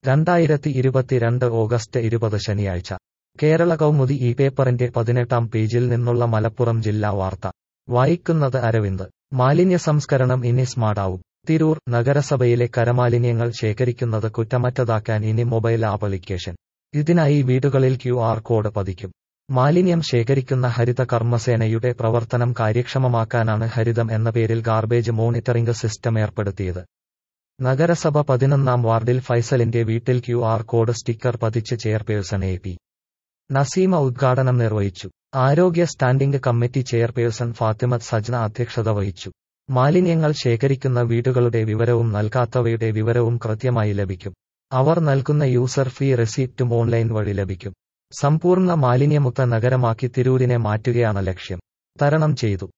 രണ്ടായിരത്തി ഇരുപത്തിരണ്ട് ഓഗസ്റ്റ് ഇരുപത് ശനിയാഴ്ച കേരള കൗമുദി ഈ പേപ്പറിന്റെ പതിനെട്ടാം പേജിൽ നിന്നുള്ള മലപ്പുറം ജില്ലാ വാർത്ത വായിക്കുന്നത് അരവിന്ദ് മാലിന്യ സംസ്കരണം ഇനി സ്മാർട്ടാവും തിരൂർ നഗരസഭയിലെ കരമാലിന്യങ്ങൾ ശേഖരിക്കുന്നത് കുറ്റമറ്റതാക്കാൻ ഇനി മൊബൈൽ ആപ്ലിക്കേഷൻ ഇതിനായി വീടുകളിൽ ക്യു ആർ കോഡ് പതിക്കും മാലിന്യം ശേഖരിക്കുന്ന ഹരിത കർമ്മസേനയുടെ പ്രവർത്തനം കാര്യക്ഷമമാക്കാനാണ് ഹരിതം എന്ന പേരിൽ ഗാർബേജ് മോണിറ്ററിംഗ് സിസ്റ്റം ഏർപ്പെടുത്തിയത് നഗരസഭ പതിനൊന്നാം വാർഡിൽ ഫൈസലിന്റെ വീട്ടിൽ ക്യു ആർ കോഡ് സ്റ്റിക്കർ പതിച്ച് ചെയർപേഴ്സൺ എ പി നസീമ ഉദ്ഘാടനം നിർവഹിച്ചു ആരോഗ്യ standing committee chairperson Fathimath Sajna അധ്യക്ഷത വഹിച്ചു മാലിന്യങ്ങൾ ശേഖരിക്കുന്ന വീടുകളുടെ വിവരവും നൽകാത്തവയുടെ വിവരവും കൃത്യമായി ലഭിക്കും അവർ നൽകുന്ന യൂസർ ഫീ റെസീപ്റ്റും ഓൺലൈൻ വഴി ലഭിക്കും സമ്പൂർണ്ണ മാലിന്യമുക്ത നഗരമാക്കി തിരൂരിനെ മാറ്റുകയാണ് ലക്ഷ്യം തരണം ചെയ്തു